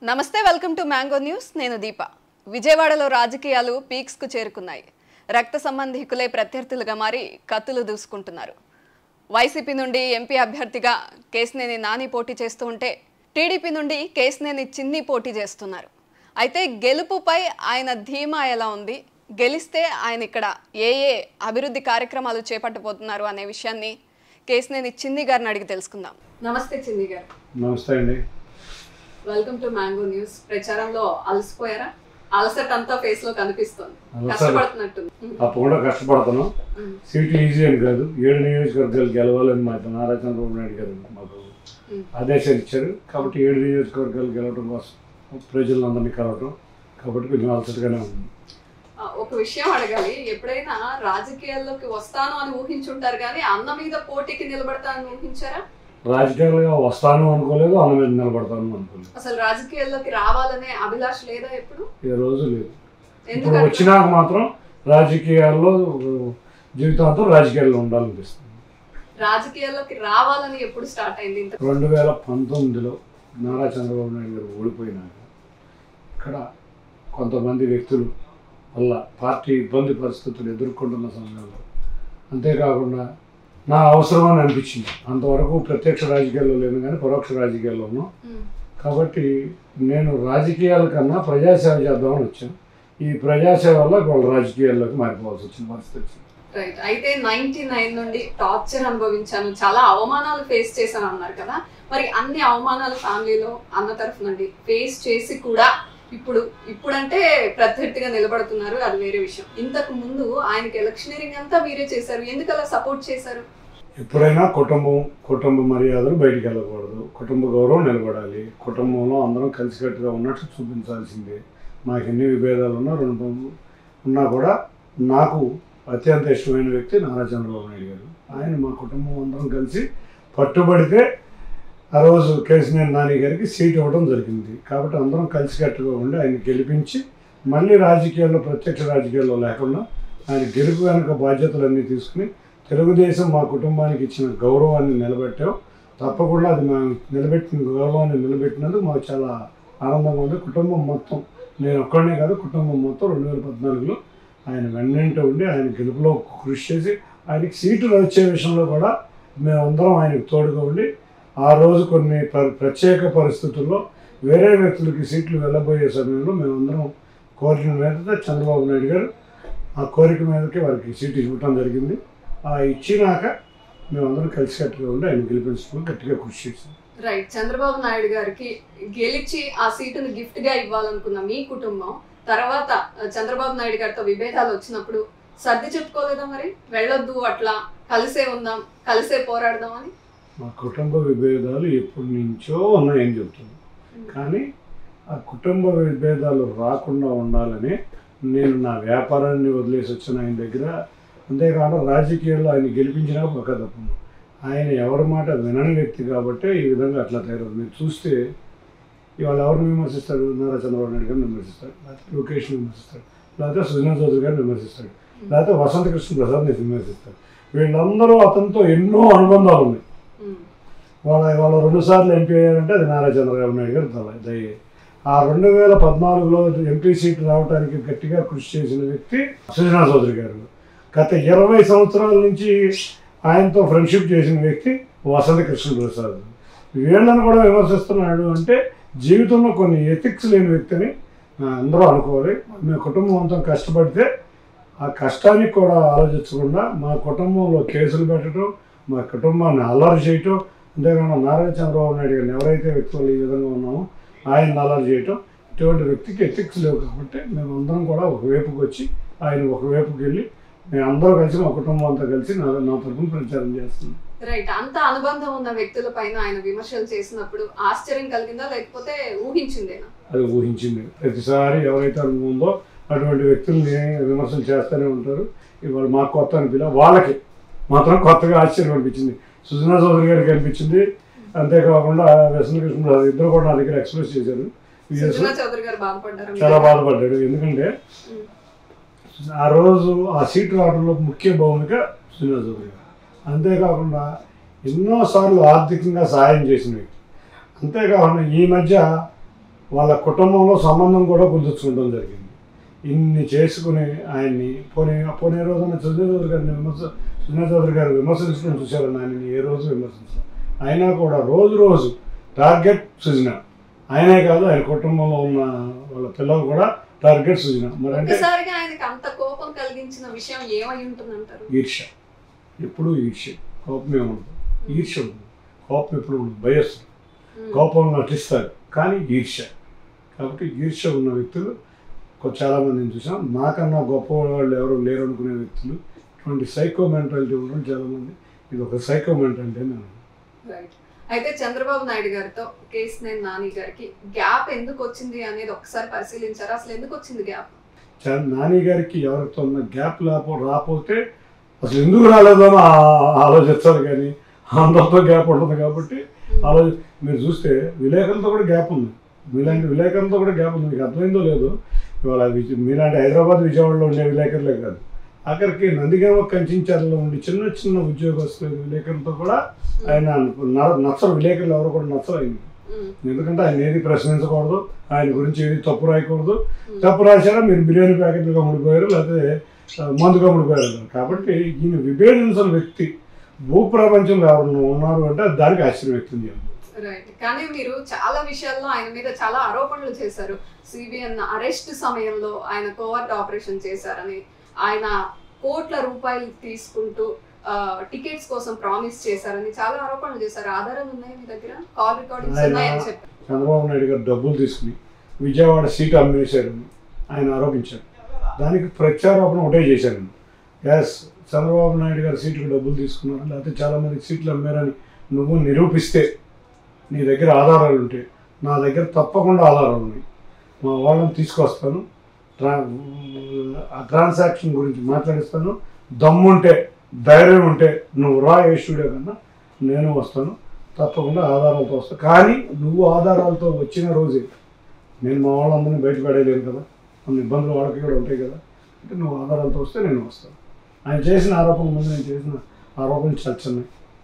నమస్తే welcome to mango news నేను దీప విజయవాడలో రాజకీయాలు పీక్స్కు చేరుకున్నాయి రక్త సంబంధికులే ప్రత్యర్థులుగా మారి కత్తులు దూసుకుంటున్నారు వైసీపీ నుండి ఎంపీ అభ్యర్థిగా కేసినేని నాని పోటీ చేస్తూ ఉంటే టీడీపీ నుండి కేసినేని చిన్ని పోటీ చేస్తున్నారు అయితే గెలుపుపై ఆయన ధీమా ఎలా ఉంది గెలిస్తే ఆయన ఇక్కడ ఏ ఏ అభివృద్ధి కార్యక్రమాలు చేపట్టబోతున్నారు అనే విషయాన్ని కేసినేని చిన్ని గారిని అడిగి తెలుసుకుందాం నమస్తే చిన్ని గారు నమస్తే అండి వెల్కమ్ టు మ్యాంగో న్యూస్ ప్రచారంలో అలసిపోయారా అలసట అంతా ఫేస్ లో కనిపిస్తుంది అలసట. కష్టపడుతున్నట్టుంది తప్పకుండా కష్టపడుతున్నాం ఉమ్, సీట్లు ఈజీ అని కాదు ఏడు నియోజకవర్గాలు గెలవాలని మా నారా చంద్రబాబు నాయుడు గారు మాకు ఉమ్. ఆదేశాలు ఇచ్చారు కాబట్టి ఏడు నియోజకవర్గాలు గెలవడం కోసం ప్రజలందరినీ కలవటం కాబట్టి కొంచెం అలసటగానే ఉంది ఆ, ఒక విషయం అడగాలి ఎప్పుడైనా రాజకీయాల్లోకి వస్తాను అని ఊహించుంటారు కానీ అన్న మీద పోటీకి నిలబడతానని ఊహించారా రాజకీయాలుగా వస్తాను అనుకోలేదు అన్న మీద నిలబడతాను అనుకోలేదు అసలు రాజకీయాల్లోకి రావాలనే అభిలాష లేదా ఎప్పుడు ఏ రోజు లేదు ఇప్పుడు ఎందుకంటే వచ్చినాక మాత్రం రాజకీయాల్లో జీవితాంతం రాజకీయాల్లో ఉండాలనిపిస్తుంది రాజకీయాల్లోకి రావాలని ఎప్పుడు స్టార్ట్ అయింది ఇంత రెండు వేల పంతొమ్మిదిలో నారా చంద్రబాబు నాయుడు గారు ఓడిపోయినాక ఇక్కడ కొంతమంది వ్యక్తులు వల్ల పార్టీ ఇబ్బంది పరిస్థితులు ఎదుర్కొంటున్న సమయంలో అంతేకాకుండా నా అవసరం అని అనిపించింది అంతవరకు ప్రత్యక్ష రాజకీయాల్లో లేను కానీ పరోక్ష రాజకీయాల్లో ఉన్నాం ఉమ్, కాబట్టి నేను రాజకీయాల కన్నా ప్రజాసేవ చేద్దామని వచ్చాను ఈ ప్రజాసేవ వల్ల వాళ్ళ రాజకీయాల్లోకి మారిపోవాల్సి వచ్చిన పరిస్థితి వచ్చింది రైట్ అయితే నైన్టీ నైన్ నుండి టార్చర్ అనుభవించాను చాలా అవమానాలు ఫేస్ చేశాను అన్నారు కదా మరి అన్ని అవమానాలు ఫ్యామిలీలో అన్న తరఫు నుండి ఫేస్ చేసి కూడా ఇప్పుడు ఇప్పుడంటే ప్రత్యర్థిగా నిలబడుతున్నారు అది వేరే విషయం ఇంతకు ముందు ఆయనకి ఎలక్షనీరింగ్ అంతా మీరే చేశారు ఎందుకు అలా సపోర్ట్ చేశారు ఎప్పుడైనా కుటుంబం కుటుంబ మర్యాదలు బయటికి వెళ్ళకూడదు కుటుంబ గౌరవం నిలబడాలి కుటుంబంలో అందరం కలిసికట్టుగా ఉన్నట్టు చూపించాల్సిందే నాకు ఎన్ని విభేదాలు ఉన్నా రెండు ఉన్నా కూడా నాకు అత్యంత ఇష్టమైన వ్యక్తి నారా చంద్రబాబు నాయుడు గారు ఆయన మా కుటుంబం అందరం కలిసి పట్టుబడితే ఆ రోజు కేసీఆర్ నాని గారికి సీట్ ఇవ్వడం జరిగింది కాబట్టి అందరం కలిసికట్టుగా ఉండి ఆయన గెలిపించి మళ్ళీ రాజకీయాల్లో ప్రత్యక్ష రాజకీయాల్లో లేకుండా ఆయన గెలుపు వెనుక బాధ్యతలన్నీ తీసుకుని తెలుగుదేశం మా కుటుంబానికి ఇచ్చిన గౌరవాన్ని నిలబెట్టాం తప్పకుండా అది మేము నిలబెట్టిన గౌరవాన్ని నిలబెట్టినందుకు మాకు చాలా ఆనందంగా ఉంది కుటుంబం మొత్తం నేను ఒక్కడనే కాదు కుటుంబం మొత్తం రెండు వేల పద్నాలుగులో ఆయన వెన్నంట ఉండి ఆయన గెలుపులో కృషి చేసి ఆయనకి సీట్లు వచ్చే విషయంలో కూడా మేమందరం ఆయనకు తోడుగా ఉండి ఆ రోజు కొన్ని ప్ర- ప్రత్యేక పరిస్థితుల్లో వేరే వ్యక్తులకి సీట్లు వెళ్ళబోయే సమయంలో మేమందరం కోరిన మీద చంద్రబాబు నాయుడు గారు ఆ కోరిక మీదకి వారికి సీటు ఇవ్వటం జరిగింది ఆ ఇచ్చినాక మేమందరం కలిసికట్టుగా ఉండి ఆయన గెలిపించడం గట్టిగా కృషి చేసాం రైట్ చంద్రబాబు నాయుడు గారికి గెలిచి ఆ సీటును గిఫ్ట్ గా ఇవ్వాలనుకున్న మీ కుటుంబం తర్వాత ఆ, చంద్రబాబు నాయుడు గారితో విభేదాలు వచ్చినప్పుడు సర్ది చెప్పుకోలేదా మరి వెళ్ళొద్దు అట్లా కలిసే ఉందాం కలిసే పోరాడదాం అని మా కుటుంబ విభేదాలు ఎప్పటి నుంచో ఉన్నాయని చెప్తుంది కానీ ఆ కుటుంబ విభేదాలు రాకుండా ఉండాలని నేను నా వ్యాపారాన్ని వదిలేసి వచ్చిన ఆయన దగ్గర అంతేకాదు రాజకీయాల్లో ఆయన గెలిపించినా ఒక తప్పు ఆయన ఎవరి మాట వినని వ్యక్తి కాబట్టి ఈ విధంగా అట్లా తయారవుతుంది మీరు చూస్తే ఇవాళ ఎవరిని విమర్శిస్తాడు నారా చంద్రబాబు నాయుడు గారిని విమర్శిస్తాడు లేకపోతే లోకేష్ని విమర్శిస్తాడు లేకపోతే సుజనా చౌదరి గారిని విమర్శిస్తాడు లేకపోతే వసంత కృష్ణ ప్రసాద్ని విమర్శిస్తాడు వీళ్ళందరూ అతనితో ఎన్నో అనుబంధాలు ఉన్నాయి ఉమ్, వాళ్ళ వాళ్ళ రెండు సార్లు ఎంపీ అయ్యారంటే అది నారా చంద్రబాబు నాయుడు గారు దయ దయ్యే ఆ రెండు వేల పద్నాలుగులో ఎంపీ సీట్ రావడానికి గట్టిగా కృషి చేసిన వ్యక్తి సుజనా చౌదరి గారు గత ఇరవై సంవత్సరాల నుంచి ఆయనతో ఫ్రెండ్షిప్ చేసిన వ్యక్తి వసంత కృష్ణ ప్రసాద్ వీళ్ళని కూడా విమర్శిస్తున్నాడు అంటే జీవితంలో కొన్ని ఎథిక్స్ లేని వ్యక్తిని ఆ, అందరూ అనుకోవాలి మీ కుటుంబం అంతా కష్టపడితే ఆ కష్టానికి కూడా ఆలోచించకుండా మా కుటుంబంలో కేసులు పెట్టడం మా కుటుంబాన్ని అల్లరి చేయటం అంతేకాకుండా నారాయణ చంద్రబాబు నాయుడు గారిని ఎవరైతే వ్యక్తులు ఈ విధంగా ఉన్నామో ఆయన అల్లరి చేయటం ఇటువంటి వ్యక్తికి ఎథిక్స్ లేవు కాబట్టి మేమందరం కూడా ఒకవైపుకి వచ్చి ఆయన ఒకవైపుకి వెళ్ళి మేమందరం కలిసి మా కుటుంబం అంతా కలిసి నా నా తరఫున ప్రచారం చేస్తున్నాం రైట్ అంత అనుబంధం ఉన్న వ్యక్తుల పైన ఆయన విమర్శలు చేసినప్పుడు ఆశ్చర్యం కలిగిందా లేకపోతే ఊహించిందేనా అది ఊహించింది ప్రతిసారి ఎవరైతే అనుభవం ఉందో అటువంటి వ్యక్తుల్ని విమర్శలు చేస్తూనే ఉంటారు ఇవాళ మాకు కొత్త అనిపించలే వాళ్ళకి మాత్రం కొత్తగా ఆశ్చర్యం అనిపించింది సుజనా చౌదరి గారికి అనిపించింది అంతేకాకుండా వ్యసన కృష్ణ ఇద్దరు కూడా నా దగ్గర ఎక్స్ప్రెస్ చేశారు విఎస్ సుజనా చౌదరి గారు బాధపడ్డారు చాలా బాధపడ్డాడు ఎందుకంటే ఉమ్, ఆ రోజు ఆ సీట్ రావడంలో ముఖ్య భూమిక సుజనా చౌదరి గారు అంతేకాకుండా ఎన్నోసార్లు ఆర్థికంగా సహాయం చేసిన వ్యక్తి అంతేకాకుండా ఈ మధ్య వాళ్ళ కుటుంబంలో సంబంధం కూడా కుదుర్చుకోవడం జరిగింది ఇన్ని చేసుకుని ఆయన్ని పోనీ పోనీ రోజున సుజనా చౌదరి గారిని విమర్శ సుజనా చౌదరి గారు విమర్శించడం చూశారని ఆయనని ఏ రోజు విమర్శించారు అయినా కూడా రోజు రోజు టార్గెట్ సుజన ఆయనే కాదు ఆయన కుటుంబంలో ఉన్న వాళ్ళ పిల్లలు కూడా టార్గెట్ సుజన మరి అంటే ఒక్కసారిగా ఆయనకి అంత కోపం కలిగించిన విషయం ఏమై ఉంటుందంటారు ఈర్ష్య ఎప్పుడూ ఈర్ష్య కోపమే ఉండదు ఈర్ష్య ఉండదు కోపం ఎప్పుడు ఉండదు భయస్తుంది ఉమ్. కోపం నటిస్తారు కానీ ఈర్ష్య కాబట్టి ఈర్ష్య ఉన్న వ్యక్తులు కొ- చాలా మందిని చూసాం నాకన్నా గొప్ప వాళ్ళు ఎవరు లేరు అనుకునే వ్యక్తులు ఇటువంటి సైకో మెంటాలిటీ ఉండడం చాలా మంది ఇది ఒక సైకో మెంటాలిటీ అని నేను రైట్ అయితే చంద్రబాబు నాయుడు గారితో కేసినేని నాని గారికి గ్యాప్ ఎందుకు వచ్చింది అనేది ఒకసారి పరిశీలించారా అసలు ఎందుకు వచ్చింది గ్యాప్ చా- నాని గారికి ఎవరితో ఉన్న గ్యాప్ లేపో రాకపోతే అసలు ఎందుకు రాలేదో అని ఆ- ఆలోచించాలి కానీ అందరితో గ్యాప్ ఉంటుంది కాబట్టి ఆలోచి మీరు చూస్తే విలేకరులతో కూడా గ్యాప్ ఉంది మీలాంటి విలేకరులతో కూడా గ్యాప్ ఉంది మీకు అర్థమైందో లేదో ఇవాళ విజ మీలాంటి హైదరాబాద్ విజయవాడలో ఉండే విలేకరులే కాదు అక్కడికి నందిగామ కంచించాలలో ఉండి చిన్న చిన్న ఉద్యోగస్తుల విలేకరులతో కూడా ఆయన న- నచ్చరు విలేకరులు ఎవరు కూడా నచ్చరు ఆయన ఎందుకంటే ఆయన ఏది ప్రశ్నించకూడదు ఆయన గురించి ఏది తప్పు రాయకూడదు తప్పు రాశారా మీరు బిర్యానీ ప్యాకెట్లుగా ముడిపోయారు లేకపోతే ఆ, మందుగా ముడిపోయారు అన్నారు. కాబట్టి ఈయన విభేదించిన వ్యక్తి భూప్రపంచంలో ఎవరు ఉన్నారు అంటే దానికి ఆశ్చర్యం వ్యక్తం చేయాలి రైట్ కానీ మీరు చాలా విషయాల్లో ఆయన మీద చాలా ఆరోపణలు చేశారు సిబిఎన్ అరెస్ట్ సమయంలో ఆయన కోవర్ట్ ఆపరేషన్ చేశారని ఆయన కోట్ల రూపాయలు తీసుకుంటూ టికెట్స్ కోసం ప్రామిస్ చేశారని చాలా ఆరోపణలు చేశారు ఆధారాలు ఉన్నాయి మీ దగ్గర కాల్ రికార్డింగ్స్ ఆయన- ఉన్నాయని చెప్పారు చంద్రబాబు నాయుడు గారు డబ్బులు తీసుకుని విజయవాడ సీటు అమ్మేశారని ఆయన ఆరోపించారు దానికి ప్రత్యారోపణ ఒకటే చేశారు ఎస్ చంద్రబాబు నాయుడు గారు సీటుకు డబ్బులు తీసుకున్నారు లేకపోతే చాలా మందికి సీట్లు అమ్మారని నువ్వు నిరూపిస్తే నీ దగ్గర ఆధారాలు ఉంటే నా దగ్గర తప్పకుండా ఆధారాలు ఉన్నాయి మా వాళ్ళని తీసుకొస్తాను ట్రా ఆ ట్రాన్సాక్షన్ గురించి మాట్లాడిస్తాను దమ్ముంటే ధైర్యం ఉంటే నువ్వు రా ఏ స్టూడియో కన్నా నేను వస్తాను తప్పకుండా ఆధారాలతో వస్తాను కానీ నువ్వు ఆధారాలతో వచ్చిన రోజే నేను మా వాళ్ళందరినీ బయట పడేయలేను కదా కొన్ని ఇబ్బందులు వాళ్ళకి కూడా ఉంటాయి కదా అంటే నువ్వు ఆధారాలతో వస్తే నేను వస్తాను ఆయన చేసిన ఆరోపణల ముందు నేను చేసిన ఆరోపణలు చచ్చున్నాయి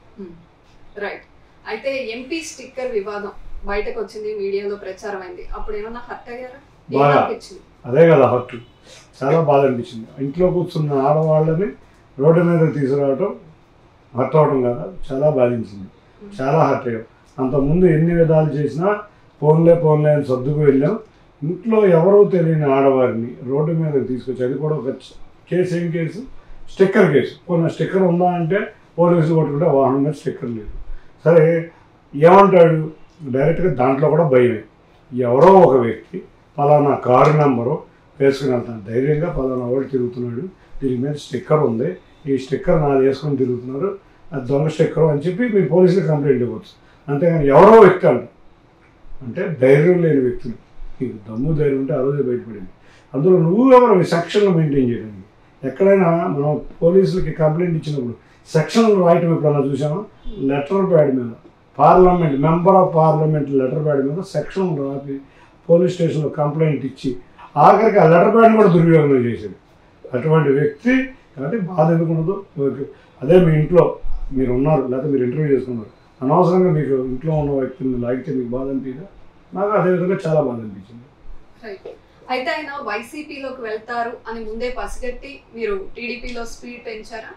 రైట్ అయితే ఎంపీ స్టిక్కర్ వివాదం బయటకు వచ్చింది మీడియాలో ప్రచారం అయింది అప్పుడు ఏమన్నా హర్ట్ అయ్యారా బాగా. ఏమనిపించింది అదే కదా హట్టు చాలా బాధ అనిపించింది ఇంట్లో కూర్చున్న ఆడవాళ్ళని రోడ్డు మీద తీసుకురావటం హర్ట్ అవడం కదా చాలా బాధించింది చాలా హర్ట్ అయ్యాం అంతకుముందు ఎన్ని విధాలు చేసినా పోన్లే పోన్లే అని సర్దుకు వెళ్ళాం ఇంట్లో ఎవరో తెలియని ఆడవారిని రోడ్డు మీద తీసుకొచ్చి అది కూడా ఒక చ- కేసు ఏం కేసు స్టిక్కర్ కేసు కొన్ని స్టిక్కర్ ఉందా అంటే పోలీసులు పట్టుకుంటే ఆ వాహనం మీద స్టిక్కర్ లేదు సరే ఏమంటాడు డైరెక్ట్గా దాంట్లో కూడా భయమే ఎవరో ఒక వ్యక్తి పలానా కారు నెంబరు వేసుకుని వెళ్తాను ధైర్యంగా పలానా వాడు తిరుగుతున్నాడు దీని మీద స్టిక్కర్ ఉంది ఈ స్టిక్కర్ నాది వేసుకొని తిరుగుతున్నారు అది దొంగ స్టిక్కర్ అని చెప్పి మీరు పోలీసులకు కంప్లైంట్ ఇవ్వచ్చు అంతేగాని ఎవరో వ్యక్తి అంట అంటే ధైర్యం లేని వ్యక్తులు నీకు దమ్ము ధైర్యం ఉంటే ఆ రోజే బయటపడింది అందులో నువ్వు ఎవరు సెక్షన్లు మెయింటైన్ చేయడానికి ఎక్కడైనా మనం పోలీసులకి కంప్లైంట్ ఇచ్చినప్పుడు సెక్షన్లు రాయటం ఎప్పుడన్నా చూసామా లెటర్ ప్యాడ్ మీద parliament member of parliament letter pad మీద సెక్షన్ రాపి పోలీస్ స్టేషన్లో కంప్లైంట్ ఇచ్చి ఆఖరికి ఆ లెటర్ ప్యాడ్ కూడా దుర్వినియోగం చేశాడు అటువంటి వ్యక్తి కాబట్టి బాధ ఎందుకు ఉండదు ఓకే. అదే మీ ఇంట్లో మీరు ఉన్నారు లేకపోతే మీరు ఇంటర్వ్యూ చేసుకున్నారు అనవసరంగా మీకు ఇంట్లో ఉన్న వ్యక్తిని లాగితే మీకు బాధ అనిపించదా నాకు అదే విధంగా చాలా బాధ అనిపించింది రైట్ అయితే ఆయన వైసీపీలోకి వెళ్తారు అని ముందే పసిగట్టి మీరు టీడీపీలో స్పీడ్ పెంచారా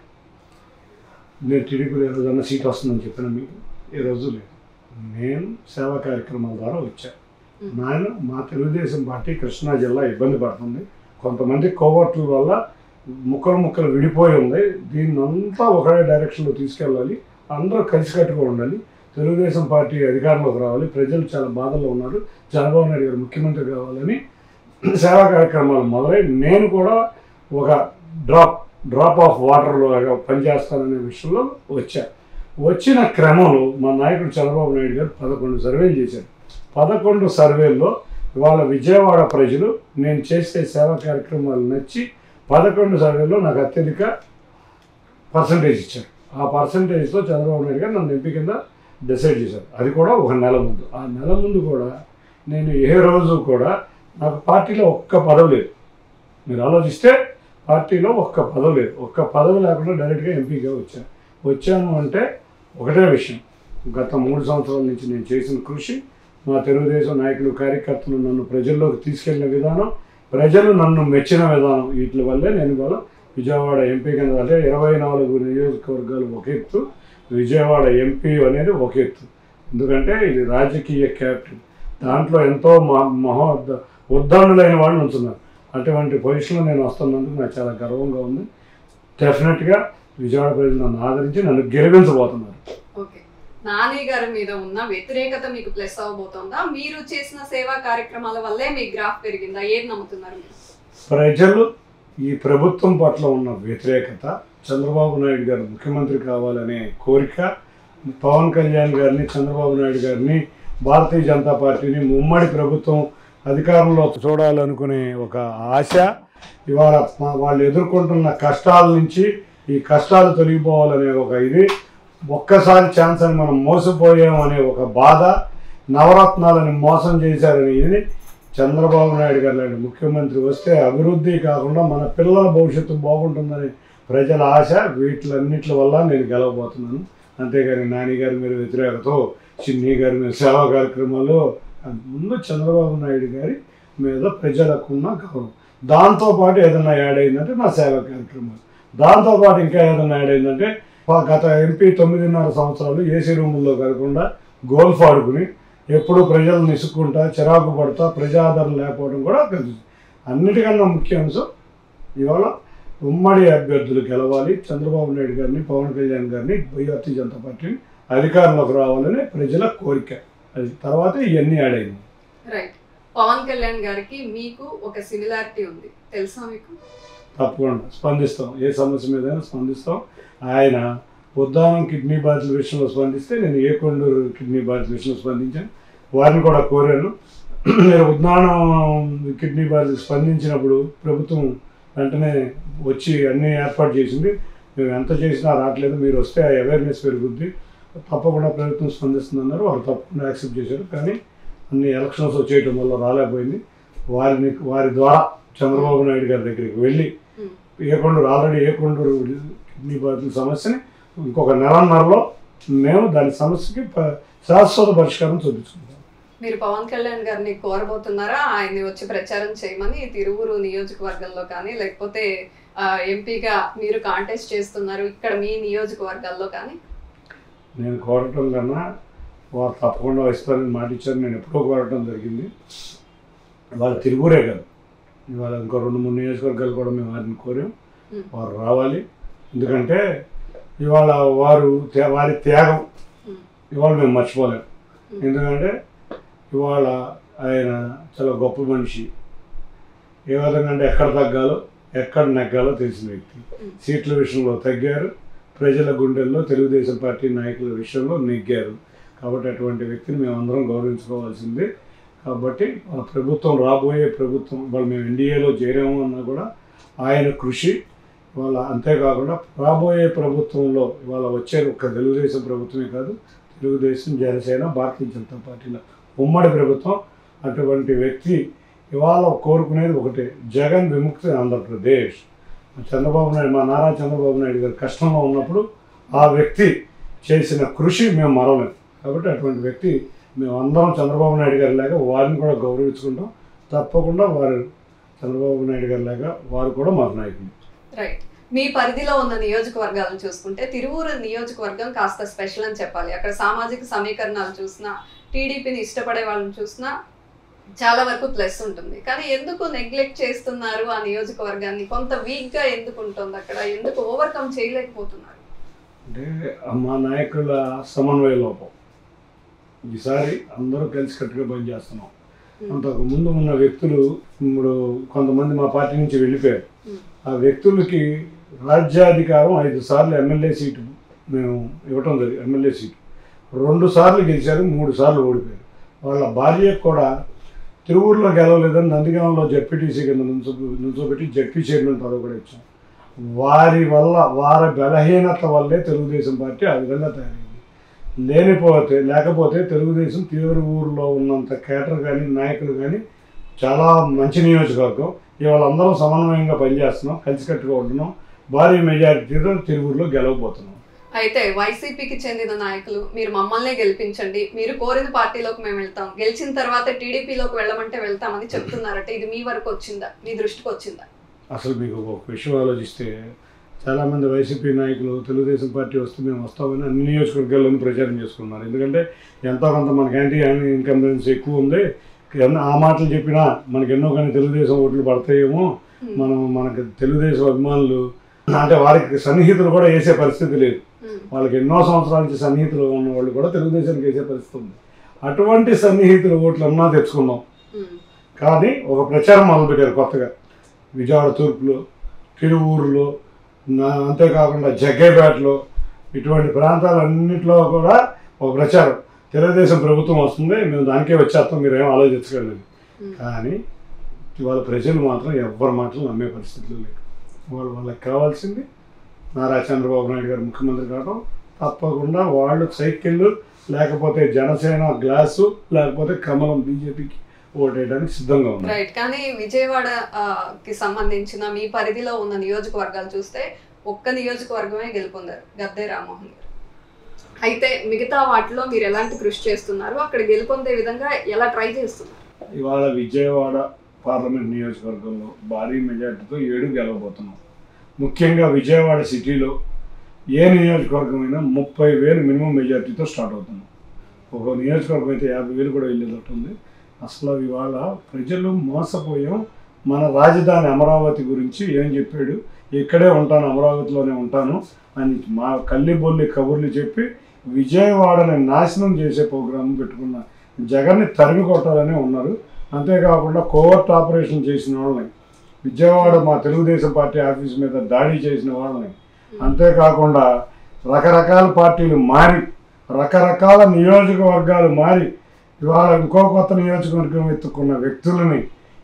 నేను టీడీపీలో ఏ రోజన్నా సీట్ వస్తుందని చెప్పిన మీకు ఏ రోజు లేదు నేను సేవా కార్యక్రమాల ద్వారా వచ్చా నేను మా తెలుగుదేశం పార్టీ కృష్ణా జిల్లా ఇబ్బంది పడుతుంది కొంతమంది కోవర్టుల వల్ల ముక్కలు ముక్కలు విడిపోయి ఉంది దీన్ని అంతా ఒకటే డైరెక్షన్లో తీసుకెళ్ళాలి అందరూ కలిసికట్టుగా ఉండాలి తెలుగుదేశం పార్టీ అధికారంలోకి రావాలి ప్రజలు చాలా బాధల్లో ఉన్నారు చంద్రబాబు నాయుడు గారు ముఖ్యమంత్రి కావాలని సేవా కార్యక్రమాలు మొదలై నేను కూడా ఒక డ్రాప్ డ్రాప్ ఆఫ్ వాటర్ లాగా పనిచేస్తాననే విషయంలో వచ్చా వచ్చిన క్రమంలో మా నాయకుడు చంద్రబాబు నాయుడు గారు పదకొండు సర్వేలు చేశారు పదకొండు సర్వేల్లో ఇవాళ విజయవాడ ప్రజలు నేను చేసే సేవా కార్యక్రమాలు నచ్చి పదకొండు సర్వేల్లో నాకు అత్యధిక పర్సంటేజ్ ఇచ్చారు ఆ పర్సంటేజ్తో చంద్రబాబు నాయుడు గారు నన్ను ఎంపీ కింద డిసైడ్ చేశారు అది కూడా ఒక నెల ముందు ఆ నెల ముందు కూడా నేను ఏ రోజు కూడా నాకు పార్టీలో ఒక్క పదవి లేదు మీరు ఆలోచిస్తే పార్టీలో ఒక్క పదవి లేదు ఒక్క పదవి లేకుండా డైరెక్ట్గా ఎంపీగా వచ్చాను వచ్చాను అంటే ఒకటే విషయం గత మూడు సంవత్సరాల నుంచి నేను చేసిన కృషి మా తెలుగుదేశం నాయకులు కార్యకర్తలు నన్ను ప్రజల్లోకి తీసుకెళ్లిన విధానం ప్రజలు నన్ను మెచ్చిన విధానం వీటి వల్లే నేను ఇవాళ విజయవాడ ఎంపీ కింద అంటే ఇరవై నాలుగు నియోజకవర్గాలు ఒక ఎత్తు విజయవాడ ఎంపీ అనేది ఒక ఎత్తు ఎందుకంటే ఇది రాజకీయ క్యాపిటల్ దాంట్లో ఎంతో మహా మహో ఉద్దండులైన వాళ్ళు ఉంటున్నారు అటువంటి పొజిషన్లో నేను వస్తున్నందుకు నాకు చాలా గర్వంగా ఉంది డెఫినెట్గా విజయవాడ ప్రజలు నన్ను ఆదరించి నన్ను గెలిపించబోతున్నారు ఓకే నాని గారి మీద ఉన్న వ్యతిరేకత మీకు ప్లస్ అవ్వబోతోందా మీరు చేసిన సేవా కార్యక్రమాల వల్లే మీ గ్రాఫ్ పెరిగిందా ఏది నమ్ముతున్నారు మీరు ప్రజలు ఈ ప్రభుత్వం పట్ల ఉన్న వ్యతిరేకత చంద్రబాబు నాయుడు గారు ముఖ్యమంత్రి కావాలనే కోరిక పవన్ కళ్యాణ్ గారిని చంద్రబాబు నాయుడు గారిని భారతీయ జనతా పార్టీని ఉమ్మడి ప్రభుత్వం అధికారంలో చూడాలనుకునే ఒక ఆశ ఇవాళ మా- వాళ్ళు ఎదుర్కొంటున్న కష్టాల నుంచి ఈ కష్టాలు తొలగిపోవాలనే ఒక ఇది ఒక్కసారి ఛాన్స్ అని మనం మోసపోయాం అనే ఒక బాధ నవరత్నాలని మోసం చేశారని ఇది చంద్రబాబు నాయుడు గారు లాంటి ముఖ్యమంత్రి వస్తే అభివృద్ధి కాకుండా మన పిల్లల భవిష్యత్తు బాగుంటుందని ప్రజల ఆశ వీటిలన్నిటి వల్ల నేను గెలవబోతున్నాను అంతేగాని నాని గారి మీద వ్యతిరేకతో చిన్ని గారి మీద సేవా కార్యక్రమాలు ముందు చంద్రబాబు నాయుడు గారి మీద ప్రజలకున్న గౌరవం దాంతోపాటు ఏదైనా యాడ్ అయిందంటే నా సేవా కార్యక్రమాలు దాంతోపాటు ఇంకా ఏదైనా యాడ్ అయిందంటే పా- గత ఎంపీ తొమ్మిదిన్నర సంవత్సరాలు ఏసీ రూముల్లో కాకుండా గోల్ఫ్ ఆడుకుని ఎప్పుడు ప్రజలను నిసుక్కుంటా చిరాకు పడతా ప్రజాదరణ లేకపోవడం కూడా కలుగుతుంది అన్నిటికన్నా ముఖ్య అంశం ఇవాళ ఉమ్మడి అభ్యర్థులు గెలవాలి చంద్రబాబు నాయుడు గారిని పవన్ కళ్యాణ్ గారిని భారతీయ జనతా పార్టీని అధికారంలోకి రావాలని ప్రజల కోరిక అది తర్వాత ఇవన్నీ యాడ్ అయింది రైట్ పవన్ కళ్యాణ్ గారికి మీకు ఒక సిమిలారిటీ ఉంది తెలుసా మీకు తప్పకుండా స్పందిస్తాం ఏ సమస్య మీదైనా స్పందిస్తాం ఆయన ఉద్దానం కిడ్నీ బాధితుల విషయంలో స్పందిస్తే నేను ఏ కొండూరు కిడ్నీ బాధితుల విషయంలో స్పందించాను వారిని కూడా కోరాను మీరు ఉద్దానం కిడ్నీ బాధితులు స్పందించినప్పుడు ప్రభుత్వం వెంటనే వచ్చి అన్నీ ఏర్పాటు చేసింది మేము ఎంత చేసినా రావట్లేదు మీరు వస్తే ఆ అవేర్నెస్ పెరుగుద్ది తప్పకుండా ప్రభుత్వం స్పందిస్తుందన్నారు వాళ్ళు తప్పకుండా యాక్సెప్ట్ చేశారు కానీ అన్ని ఎలక్షన్స్ వచ్చేయటం వల్ల రాలేకపోయింది వారిని వారి ద్వారా చంద్రబాబు నాయుడు గారి దగ్గరికి వెళ్ళి Hmm. Ekonduru already Ekonduru kidney బాధితుల సమస్యని ఇంకొక నెలన్నరలో మేము దాని సమస్యకి ప- శాశ్వత పరిష్కారం చూపించుకుంటాం మీరు పవన్ కళ్యాణ్ గారిని కోరబోతున్నారా ఆయన్ని వచ్చి ప్రచారం చేయమని తిరువురు నియోజకవర్గంలో కానీ లేకపోతే ఆ, ఎంపీగా మీరు కాంటెస్ట్ చేస్తున్నారు ఇక్కడ మీ నియోజకవర్గాల్లో కానీ నేను కోరటం కన్నా వారు తప్పకుండా వస్తారని మాట ఇచ్చారు నేను ఎప్పుడో కోరటం జరిగింది వాళ్ళ తిరుగురే కాదు ఇవాళ ఇంకో రెండు మూడు నియోజకవర్గాలు కూడా మేము వారిని కోరాం Hmm. వారు రావాలి ఎందుకంటే ఇవాళ వారు త్యా- వారి త్యాగం Hmm. ఇవాళ మేము మర్చిపోలేం Hmm. ఎందుకంటే ఇవాళ ఆయన చాలా గొప్ప మనిషి ఏ విధంగా అంటే ఎక్కడ తగ్గాలో ఎక్కడ నెగ్గాలో తెలిసిన వ్యక్తి Hmm. సీట్ల విషయంలో తగ్గారు ప్రజల గుండెల్లో తెలుగుదేశం పార్టీ నాయకుల విషయంలో నెగ్గారు కాబట్టి అటువంటి వ్యక్తిని మేము అందరం గౌరవించుకోవాల్సిందే కాబట్టి ఆ ప్రభుత్వం రాబోయే ప్రభుత్వం వాళ్ళు మేము ఎన్డీఏలో చేరాము అన్నా కూడా ఆయన కృషి వాళ్ళ అంతేకాకుండా రాబోయే ప్రభుత్వంలో ఇవాళ వచ్చే ఒక తెలుగుదేశం ప్రభుత్వమే కాదు తెలుగుదేశం జనసేన భారతీయ జనతా పార్టీలో ఉమ్మడి ప్రభుత్వం అటువంటి వ్యక్తి ఇవాళ కోరుకునేది ఒకటే జగన్ విముక్తి ఆంధ్రప్రదేశ్ చంద్రబాబు నాయుడు మా నారా చంద్రబాబు నాయుడు గారు కష్టంలో ఉన్నప్పుడు ఆ వ్యక్తి చేసిన కృషి మేము మరవలేం కాబట్టి అటువంటి వ్యక్తి మేము అందరం చంద్రబాబు నాయుడు గారి లాగా వారిని కూడా గౌరవించుకుంటాం తప్పకుండా వారు చంద్రబాబు నాయుడు గారి లాగా వారు కూడా మాకు నాయకులు రైట్ మీ పరిధిలో ఉన్న నియోజకవర్గాలను చూసుకుంటే తిరువూరు నియోజకవర్గం కాస్త స్పెషల్ అని చెప్పాలి అక్కడ సామాజిక సమీకరణాలు చూసినా టీడీపీని ఇష్టపడే వాళ్ళని చూసినా చాలా వరకు ప్లస్ ఉంటుంది కానీ ఎందుకు నెగ్లెక్ట్ చేస్తున్నారు ఆ నియోజకవర్గాన్ని కొంత వీక్ గా ఎందుకు ఉంటుంది అక్కడ ఎందుకు ఓవర్కమ్ చేయలేకపోతున్నారు అంటే మా నాయకుల సమన్వయ లోపం ఈసారి అందరూ కలిసికట్టుగా పనిచేస్తున్నాం అంతకు ముందు ఉన్న వ్యక్తులు ఇప్పుడు కొంతమంది మా పార్టీ నుంచి వెళ్ళిపోయారు Hmm. ఆ వ్యక్తులకి రాజ్యాధికారం ఐదు సార్లు ఎమ్మెల్యే సీటు మేము ఇవ్వటం జరిగింది ఎమ్మెల్యే సీటు రెండు సార్లు గెలిచారు మూడు సార్లు ఓడిపోయారు వాళ్ళ భార్యకు కూడా తిరువూరులో గెలవలేదని నందిగాంలో జడ్పీటీసీ కింద నుంచో నుంచోబెట్టి జడ్పీ చైర్మన్ పదవి కూడా ఇచ్చాం వారి వల్ల వారి బలహీనత వల్లే తెలుగుదేశం పార్టీ ఆ విధంగా తయారైంది లేనిపోతే లేకపోతే తెలుగుదేశం తిరువూరులో ఉన్నంత కేటర్ కానీ నాయకులు కానీ చాలా మంచి నియోజకవర్గం ఇవాళ అందరం సమన్వయంగా పనిచేస్తున్నాం కలిసికట్టుగా ఉంటున్నాం భారీ మెజారిటీతో తిరువురులో గెలవబోతున్నాం అయితే వైసీపీకి చెందిన నాయకులు మీరు మమ్మల్నే గెలిపించండి మీరు కోరిన పార్టీలోకి మేము వెళ్తాం గెలిచిన తర్వాత టీడీపీలోకి వెళ్ళమంటే వెళ్తామని చెప్తున్నారట ఇది మీ వరకు వచ్చిందా మీ దృష్టికి వచ్చిందా అసలు మీకు ఒక విషయం ఆలోచిస్తే చాలామంది వైసీపీ నాయకులు తెలుగుదేశం పార్టీ వస్తే మేము వస్తామని అన్ని నియోజకవర్గాల్లోనూ ప్రచారం చేసుకున్నారు ఎందుకంటే ఎంతో కొంత మనకి యాంటీ ఇన్కంబెన్స్ ఎక్కువ ఉంది ఎన్న- ఆ మాటలు చెప్పినా మనకి ఎన్నో కానీ తెలుగుదేశం ఓట్లు పడతాయేమో మనం మనకి తెలుగుదేశం అభిమానులు అంటే వారికి సన్నిహితులు కూడా వేసే పరిస్థితి లేదు ఉమ్, వాళ్ళకి ఎన్నో సంవత్సరాల నుంచి సన్నిహితులు ఉన్న వాళ్ళు కూడా తెలుగుదేశానికి వేసే పరిస్థితి ఉంది అటువంటి సన్నిహితుల ఓట్లు అన్నా తెచ్చుకున్నాం ఉమ్, కానీ ఒక ప్రచారం మొదలుపెట్టారు కొత్తగా విజయవాడ తూర్పులో తిరువూరులో నా అంతేకాకుండా జగ్గేపేటలో ఇటువంటి ప్రాంతాలన్నింటిలో కూడా ఒక ప్రచారం తెలుగుదేశం ప్రభుత్వం వస్తుంది మేము దానికే వచ్చేస్తాం మీరేం ఆలోచించగలరు ఉమ్. కానీ ఇవాళ ప్రజలు మాత్రం ఎవ్వరి మాటలు నమ్మే పరిస్థితులు లేరు వాళ్ళు వాళ్ళకి కావాల్సింది నారా చంద్రబాబు నాయుడు గారు ముఖ్యమంత్రి కావడం తప్పకుండా వాళ్ళు సైకిళ్ళు లేకపోతే జనసేన గ్లాసు లేకపోతే కమలం బీజేపీకి ఓటేయడానికి సిద్ధంగా ఉన్నారు రైట్ కానీ విజయవాడ ఆ, కి సంబంధించిన మీ పరిధిలో ఉన్న నియోజకవర్గాలు చూస్తే ఒక్క నియోజకవర్గమే గెలుపొందారు గద్దే రామ్మోహన్ గారు అయితే మిగతా వాటిలో మీరు ఎలాంటి కృషి చేస్తున్నారు అక్కడ గెలుపొందే విధంగా ఎలా ట్రై చేస్తున్నారు ఇవాళ విజయవాడ పార్లమెంట్ నియోజకవర్గంలో భారీ మెజార్టీతో ఏడు గెలవబోతున్నాం ముఖ్యంగా విజయవాడ సిటీలో ఏ నియోజకవర్గం అయినా ముప్పై వేలు మినిమం మెజార్టీతో స్టార్ట్ అవుతున్నాం ఒక నియోజకవర్గం అయితే యాభై వేలు కూడా వెళ్ళేటట్టు ఉంది అసలు ఇవాళ ప్రజలు మోసపోయాం మన రాజధాని అమరావతి గురించి ఏం చెప్పాడు ఇక్కడే ఉంటాను అమరావతిలోనే ఉంటాను అని మా కల్లిబొల్లి కబుర్లు చెప్పి విజయవాడని నాశనం చేసే ప్రోగ్రాం పెట్టుకున్న జగన్ని తరిమి కొట్టాలనే ఉన్నారు అంతేకాకుండా కోవర్ట్ ఆపరేషన్ చేసిన వాళ్ళని విజయవాడ మా తెలుగుదేశం పార్టీ ఆఫీస్ మీద దాడి చేసిన వాళ్ళని అంతేకాకుండా రకరకాల పార్టీలు మారి రకరకాల నియోజకవర్గాలు మారి ఇవాళ ఇంకో కొత్త నియోజకవర్గం ఎత్తుకున్న వ్యక్తులని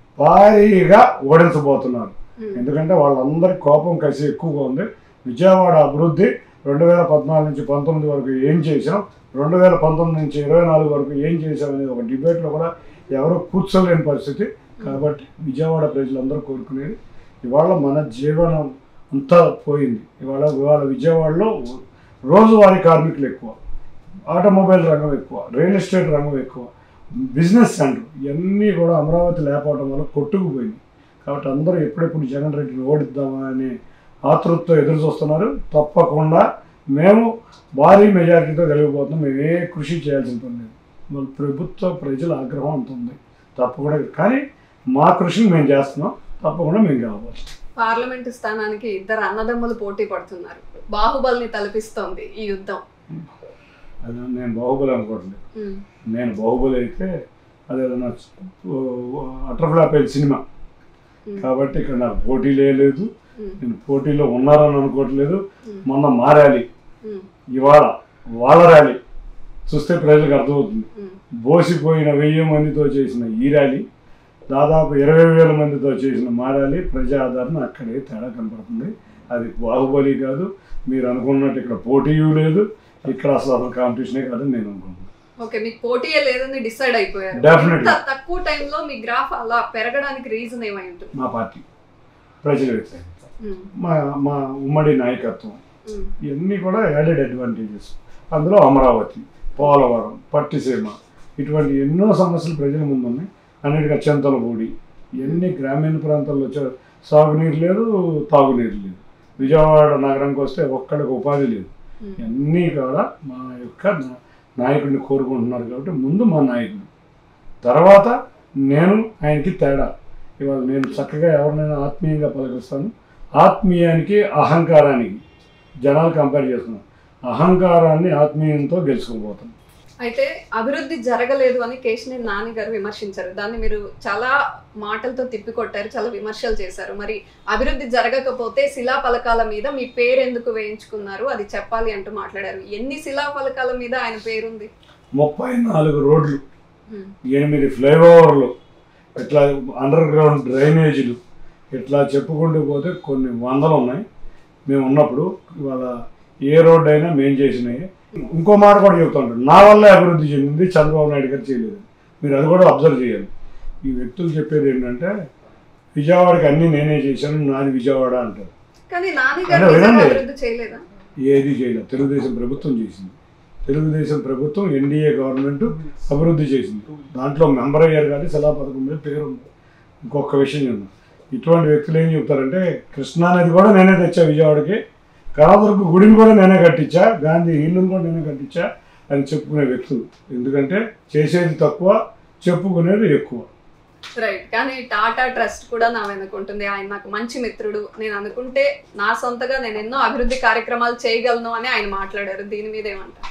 భారీగా ఓడించబోతున్నారు ఎందుకంటే వాళ్ళందరి కోపం కసి ఎక్కువగా ఉంది విజయవాడ అభివృద్ధి రెండు వేల పద్నాలుగు నుంచి పంతొమ్మిది వరకు ఏం చేసాం రెండు వేల పంతొమ్మిది నుంచి ఇరవై నాలుగు వరకు ఏం చేసాం అనేది ఒక డిబేట్లో కూడా ఎవరు కూర్చోలేని పరిస్థితి కాబట్టి విజయవాడ ప్రజలందరూ కోరుకునేది ఇవాళ మన జీవనం అంతా పోయింది ఇవాళ ఇవాళ విజయవాడలో రోజువారీ కార్మికులు ఎక్కువ ఆటోమొబైల్ రంగం ఎక్కువ రియల్ ఎస్టేట్ రంగం ఎక్కువ బిజినెస్ సెంటర్ ఇవన్నీ కూడా అమరావతి లేకపోవడం వల్ల కొట్టుకుపోయింది కాబట్టి అందరూ ఎప్పుడెప్పుడు జగన్ రెడ్డిని ఓడిద్దామా అనే ఆతృతతో ఎదురు చూస్తున్నారు తప్పకుండా మేము భారీ మెజారిటీతో గెలిగిపోతున్నాం మేము ఏ కృషి చేయాల్సిన పని లేదు మన ప్రభుత్వ ప్రజల ఆగ్రహం అంత ఉంది తప్పకుండా కానీ మా కృషిని మేము చేస్తున్నాం తప్పకుండా మేము గెలవాలి పార్లమెంటు స్థానానికి ఇద్దరు అన్నదమ్ములు పోటీ పడుతున్నారు బాహుబలిని తలపిస్తోంది ఈ యుద్ధం అది నేను బాహుబలి అనుకోవట్లేదు ఉమ్, నేను బాహుబలి అయితే అదేదన్నా అటర్ఫ్లాప్ అయిన సినిమా ఉమ్, కాబట్టి ఇక్కడ నాకు పోటీ లేదు ఉమ్, నేను పోటీలో ఉన్నారని అనుకోవట్లేదు ఉమ్, మొన్న మా ర్యాలీ ఉమ్, ఇవాళ వాళ్ళ ర్యాలీ చూస్తే ప్రజలకు అర్థమవుతుంది ఉమ్, బోసిపోయిన వెయ్యి మందితో చేసిన ఈ ర్యాలీ దాదాపు ఇరవై వేల మందితో చేసిన మా ర్యాలీ ప్రజా ఆదరణ అక్కడే తేడా కనపడుతుంది అది బాహుబలి కాదు మీరు అనుకున్నట్టు ఇక్కడ పోటీ లేదు ఇక్కడ అసలు అసలు కాంపిటీషనే కాదని నేను అనుకుంటున్నాను ఓకే మీకు పోటీయే లేదని డిసైడ్ అయిపోయారు Definitely. ఇంత తక్కువ టైంలో మీ గ్రాఫ్ అలా పెరగడానికి రీజన్ ఏమై ఉంటుంది మా పార్టీ ప్రజల వ్యతిరేకత ఉమ్, మా మా ఉమ్మడి నాయకత్వం ఉమ్, ఇవన్నీ కూడా యాడెడ్ అడ్వాంటేజెస్ అందులో అమరావతి పోలవరం పట్టిసీమ ఇటువంటి ఎన్నో సమస్యలు ప్రజల ముందు ఉన్నాయి అన్నిటిగా చింతలపూడి ఇవన్నీ గ్రామీణ ప్రాంతాల్లో చ- సాగునీరు లేదు తాగునీరు లేదు విజయవాడ నగరంకి వస్తే ఒక్కడికి ఉపాధి లేదు ఉమ్. ఇవన్నీ కూడా మా యొక్క నా- నాయకుడిని కోరుకుంటున్నారు కాబట్టి ముందు మా నాయకుడు తర్వాత నేను ఆయనకి తేడా ఇవాళ నేను చక్కగా ఎవరినైనా ఆత్మీయంగా పలకరిస్తాను ఆత్మీయానికి అహంకారానికి జనాలు కంపేర్ చేస్తున్నాను అహంకారాన్ని ఆత్మీయంతో గెలుచుకోబోతాను అయితే అభివృద్ధి జరగలేదు అని కేశినేని నాని గారు విమర్శించారు దాన్ని మీరు చాలా మాటలతో తిప్పికొట్టారు చాలా విమర్శలు చేశారు మరి అభివృద్ధి జరగకపోతే శిలా పలకాల మీద మీ పేరు ఎందుకు వేయించుకున్నారు అది చెప్పాలి అంటూ మాట్లాడారు ఎన్ని శిలా పలకాల మీద ఆయన పేరుంది ముప్పై నాలుగు రోడ్లు ఉమ్, ఎనిమిది ఫ్లైఓవర్లు ఇట్లా అండర్ గ్రౌండ్ డ్రైనేజీలు ఇట్లా చెప్పుకుంటూ పోతే కొన్ని వందలు ఉన్నాయి మేము ఉన్నప్పుడు ఇవాళ ఏ రోడ్డు అయినా మేము చేసినాయి ఇంకో మాట కూడా చెప్తుంటారు నా వల్లే అభివృద్ధి చెందింది చంద్రబాబు నాయుడు గారు చేయలేదు మీరు అది కూడా అబ్జర్వ్ చేయాలి ఈ వ్యక్తులు చెప్పేది ఏంటంటే విజయవాడకి అన్నీ నేనే చేశాను నాది విజయవాడ అంటారు కానీ నాని అంటే గారు నిజంగా వినండి. అభివృద్ధి చేయలేదా ఏది చేయలేదు తెలుగుదేశం ప్రభుత్వం చేసింది తెలుగుదేశం ప్రభుత్వం ఎన్డీఏ గవర్నమెంట్ అభివృద్ధి చేసింది దాంట్లో మెంబర్ అయ్యారు కానీ సలా పథకం మీద పేరు ఉంది ఇంకొక విషయం చెప్తాను ఇటువంటి వ్యక్తులు ఏం చెప్తారంటే కృష్ణా నది కూడా నేనే తెచ్చా విజయవాడకి కళాదుర్గ గుడిని కూడా నేనే కట్టించా గాంధీ ఇల్లుని కూడా నేనే కట్టించా అని చెప్పుకునే వ్యక్తులు ఎందుకంటే చేసేది తక్కువ చెప్పుకునేది ఎక్కువ రైట్ కానీ టాటా ట్రస్ట్ కూడా నా వెనక ఉంటుంది ఆయన నాకు మంచి మిత్రుడు నేను అనుకుంటే నా సొంతగా నేను ఎన్నో అభివృద్ధి కార్యక్రమాలు చేయగలను అని ఆయన మాట్లాడారు దీని మీద ఏమంటారు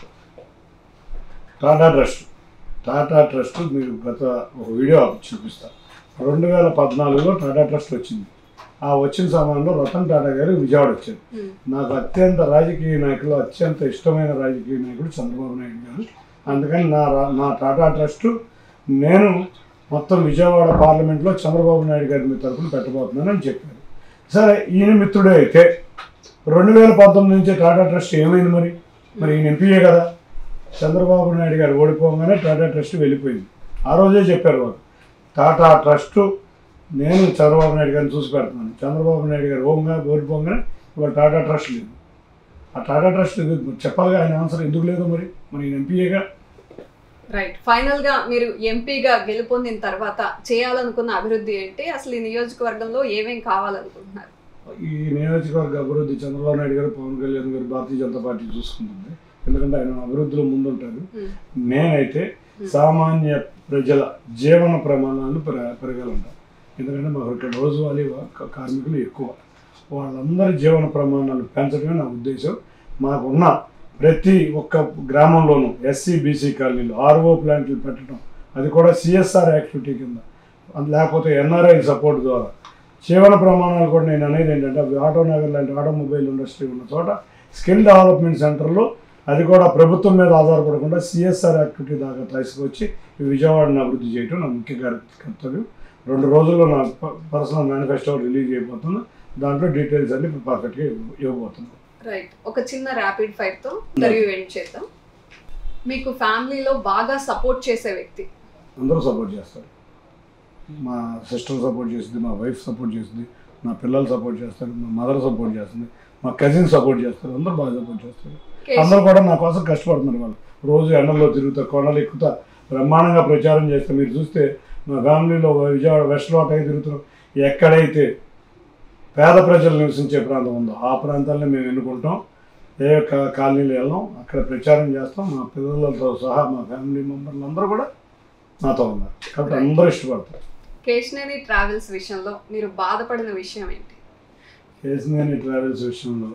టాటా ట్రస్ట్ టాటా ట్రస్ట్ మీకు గత ఒక వీడియో చూపిస్తా రెండు వేల పద్నాలుగులో టాటా ట్రస్ట్ వచ్చింది ఆ వచ్చిన సమయంలో రతన్ టాటా గారు విజయవాడ వచ్చారు Hmm. నాకు అత్యంత రాజకీయ నాయకులు అత్యంత ఇష్టమైన రాజకీయ నాయకుడు చంద్రబాబు నాయుడు గారు అందుకని నా రా- నా టాటా ట్రస్ట్ నేను మొత్తం విజయవాడ పార్లమెంట్లో చంద్రబాబు నాయుడు గారి మీ తరఫున పెట్టబోతున్నానని చెప్పారు సరే ఈయన మిత్రుడే అయితే రెండు వేల పంతొమ్మిది నుంచి టాటా ట్రస్ట్ ఏమైంది మరి మరి ఈయన ఎంపీయే కదా చంద్రబాబు నాయుడు గారు ఓడిపోగానే టాటా ట్రస్ట్ వెళ్ళిపోయింది ఆ రోజే చెప్పారు వాళ్ళు టాటా ట్రస్ట్ నేను చంద్రబాబు నాయుడు గారిని చూసి పెడుతున్నాను చంద్రబాబు నాయుడు గారు ఓంగా ఓడిపోగానే ఇవాళ టాటా ట్రస్ట్ లేదు ఆ టాటా ట్రస్ట్ చెప్పాలిగా ఆయన ఆన్సర్ ఎందుకు లేదు మరి మరి ఈయన ఎంపీఏగా రైట్ ఫైనల్ గా మీరు ఎంపీగా గెలుపొందిన తర్వాత చేయాలనుకున్న అభివృద్ధి ఏంటి అసలు ఈ నియోజకవర్గంలో ఏమేం కావాలనుకుంటున్నారు ఈ నియోజకవర్గ అభివృద్ధి చంద్రబాబు నాయుడు గారు పవన్ కళ్యాణ్ గారు భారతీయ జనతా పార్టీ చూసుకుంటుంది ఎందుకంటే ఆయన అభివృద్ధిలో ముందుంటారు Hmm. నేనైతే సామాన్య ప్రజల జీవన ప్రమాణాలు పెర పెరగాలంట ఎందుకంటే మాకు ఇక్కడ రోజువారీ వ- కార్మికులు ఎక్కువ వాళ్ళందరి జీవన ప్రమాణాలు పెంచడమే నా ఉద్దేశం మాకున్న ప్రతి ఒక్క గ్రామంలోనూ ఎస్సీ బీసీ కాలనీలు ఆర్ఓ ప్లాంట్లు పెట్టడం అది కూడా సిఎస్ఆర్ యాక్టివిటీ కింద అది లేకపోతే ఎన్ఆర్ఐ సపోర్ట్ ద్వారా జీవన ప్రమాణాలు కూడా నేను అనేది ఏంటంటే అవి ఆటో నగర్ లాంటి ఆటోమొబైల్ ఇండస్ట్రీ ఉన్న చోట స్కిల్ డెవలప్మెంట్ సెంటర్లో అది కూడా ప్రభుత్వం మీద ఆధారపడకుండా సిఎస్ఆర్ యాక్టివిటీ దాకా తీసుకొచ్చి ఈ విజయవాడని అభివృద్ధి చేయడం నా ముఖ్య కర్- కర్తవ్యం రెండు రోజుల్లో నా పర్సనల్ మేనిఫెస్టో రిలీజ్ అయిపోతుంది దాంట్లో డీటెయిల్స్ అన్ని పర్ఫెక్ట్గా ఇవ్వబోతున్నాను రైట్ ఒక చిన్న ర్యాపిడ్ ఫైర్ తో ఇంటర్వ్యూ ఎండ్ చేద్దాం మీకు ఫ్యామిలీలో బాగా సపోర్ట్ చేసే వ్యక్తి అందరూ సపోర్ట్ చేస్తారు మా సిస్టర్ సపోర్ట్ చేస్తుంది మా వైఫ్ సపోర్ట్ చేస్తుంది నా పిల్లలు సపోర్ట్ చేస్తారు మా మదర్ సపోర్ట్ చేస్తుంది మా కజిన్ సపోర్ట్ చేస్తారు అందరూ బాగా సపోర్ట్ చేస్తారు కేశవ్. అందరూ కూడా నా కోసం కష్టపడుతున్నారు వాళ్ళు రోజు ఎండల్లో తిరుగుతా కొండలు ఎక్కుతా బ్రహ్మాండంగా ప్రచారం చేస్తే మీరు చూస్తే మా ఫ్యామిలీలో విజయవాడ వెస్ట్లో అటై తిరుగుతున్నాం ఎక్కడైతే పేద ప్రజలు నివసించే ప్రాంతం ఉందో ఆ ప్రాంతాలని మేము ఎన్నుకుంటాం ఏ కా- కాలనీలు వెళ్ళాం అక్కడ ప్రచారం చేస్తాం మా పిల్లలతో సహా మా ఫ్యామిలీ మెంబర్లు అందరూ కూడా నాతో ఉన్నారు కాబట్టి అందరూ ఇష్టపడతారు కేశనేని ట్రావెల్స్ విషయంలో మీరు బాధపడిన విషయం ఏంటి కేసినేని ట్రావెల్స్ విషయంలో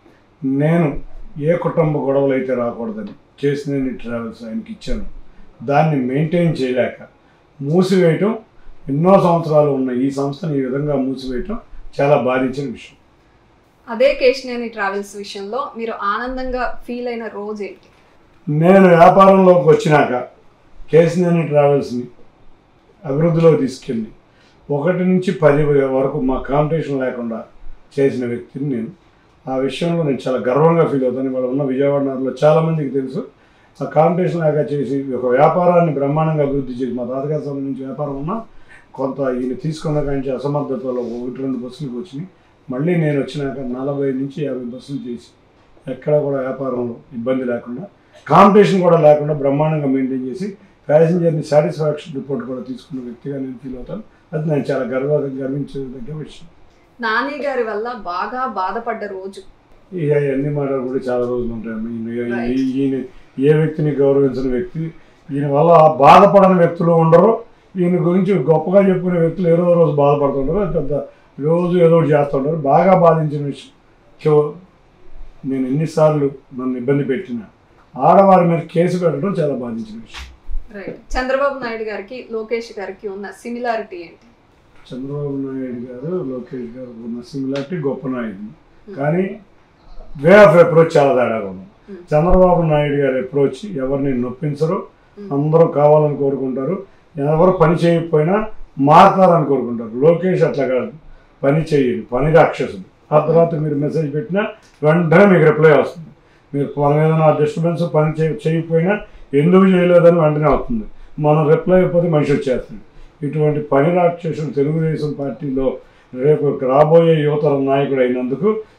నేను ఏ కుటుంబ గొడవలు అయితే రాకూడదని కేసినేని ట్రావెల్స్ ఆయనకి ఇచ్చాను దాన్ని మెయింటైన్ చేయలేక మూసివేయటం ఎన్నో సంవత్సరాలు ఉన్న ఈ సంస్థను ఈ విధంగా మూసివేయటం చాలా బాధించిన విషయం అదే కేశనేని ట్రావెల్స్ విషయంలో మీరు ఆనందంగా ఫీల్ అయిన రోజు ఏంటి నేను వ్యాపారంలోకి వచ్చినాక కేసినేని ట్రావెల్స్ని అభివృద్ధిలోకి తీసుకెళ్ళి ఒకటి నుంచి పది వరకు మా కాంపిటీషన్ లేకుండా చేసిన వ్యక్తిని నేను ఆ విషయంలో నేను చాలా గర్వంగా ఫీల్ అవుతాను ఇవాళ ఉన్న విజయవాడ నగరంలో చాలామందికి తెలుసు ఆ కాంపిటీషన్ లాగా చేసి ఒక వ్యాపారాన్ని బ్రహ్మాండంగా అభివృద్ధి చేసి మా తాతగారి సమయం నుంచి వ్యాపారం ఉన్నా కొంత ఈయన తీసుకున్న కాంచి అసమర్థతలో ఒకటి రెండు బస్సులకు వచ్చినాయి మళ్ళీ నేను వచ్చినాక నలభై నుంచి యాభై బస్సులు చేసి ఎక్కడ కూడా వ్యాపారంలో ఇబ్బంది లేకుండా కాంపిటీషన్ కూడా లేకుండా బ్రహ్మాండంగా మెయింటైన్ చేసి ప్యాసింజర్ని సాటిస్ఫాక్షన్ రిపోర్ట్ కూడా తీసుకున్న వ్యక్తిగా నేను ఫీల్ అవుతాను అది నేను చాలా గర్వ గర్వించదగ్గ విషయం నాని గారి వల్ల బాగా బాధపడ్డ రోజు ఇక అన్ని మాటలు కూడా చాలా రోజులు ఉంటాయి ఈయన ఈ- ఈయన ఏ వ్యక్తిని గౌరవించిన వ్యక్తి ఈయన వల్ల బాధపడని వ్యక్తులు ఉండరు ఈయన గురించి గొప్పగా చెప్పుకునే వ్యక్తులు ఏదో రోజు బాధపడుతుంటారు అది పెద్ద రోజు ఏదో ఒకటి చేస్తుంటారు బాగా బాధించిన విషయం చివ- నేను ఎన్నిసార్లు నన్ను ఇబ్బంది పెట్టిన ఆడవారి మీద కేసు పెట్టడం చాలా బాధించిన విషయం రైట్ చంద్రబాబు నాయుడు గారికి లోకేష్ గారికి ఉన్న సిమిలారిటీ ఏంటి చంద్రబాబు నాయుడు గారు లోకేష్ గారు ఉన్న సిమిలారిటీ గొప్ప నాయుడు కానీ వే ఆఫ్ అప్రోచ్ చాలా తేడాగా ఉంది Hmm. చంద్రబాబు నాయుడు గారి అప్రోచ్ ఎవరిని నొప్పించరు Hmm. అందరూ కావాలని కోరుకుంటారు ఎవరు పని చేయకపోయినా మారుతారని కోరుకుంటారు లోకేష్ అట్లా కాదు పని చేయండి పని రాక్షసుడు ఆ తర్వాత మీరు మెసేజ్ పెట్టినా వెంటనే మీకు రిప్లై వస్తుంది మీరు మనం ఏదైనా డిస్టర్బెన్స్ పని చేయ చేయకపోయినా ఎందుకు చేయలేదని వెంటనే వస్తుంది మనం రిప్లై అయిపోతే మనిషి వచ్చేస్తుంది ఇటువంటి పని రాక్షసుడు తెలుగుదేశం పార్టీలో రేపు రాబోయే యువతరం నాయకుడు అయినందుకు